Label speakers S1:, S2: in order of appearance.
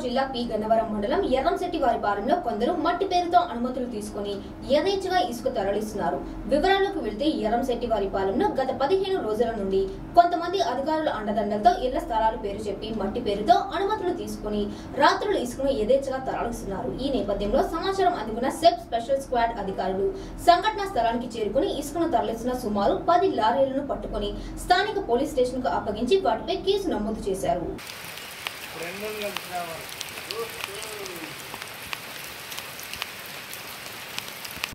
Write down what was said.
S1: జిల్లా పి గన్నవరం మండలం ఎర్రంశెట్టి వారి పాలెంలో కొందరు మట్టి పేరుతో అనుమతులు తీసుకుని యథేచ్ఛగా ఇసుక తరలిస్తున్నారు వివరాలకు వెళ్తే ఎర్రంశెట్టి వారి పాలెంలో గత పదిహేను రోజుల నుండి కొంతమంది అధికారుల అండదండలతో ఇళ్ల స్థలాలు పేరు చెప్పి మట్టి పేరుతో అనుమతులు తీసుకుని రాత్రులు ఇసుకను యథేచ్ఛగా తరలిస్తున్నారు ఈ నేపథ్యంలో సమాచారం అందుకున్న సెబ్ స్పెషల్ స్క్వాడ్ అధికారులు సంఘటనా స్థలానికి చేరుకుని ఇసుకను తరలిస్తున్న సుమారు పది లారీలను పట్టుకుని స్థానిక పోలీస్ స్టేషన్ కు అప్పగించి వాటిపై కేసు నమోదు చేశారు
S2: రెండు కలిసి రావాలి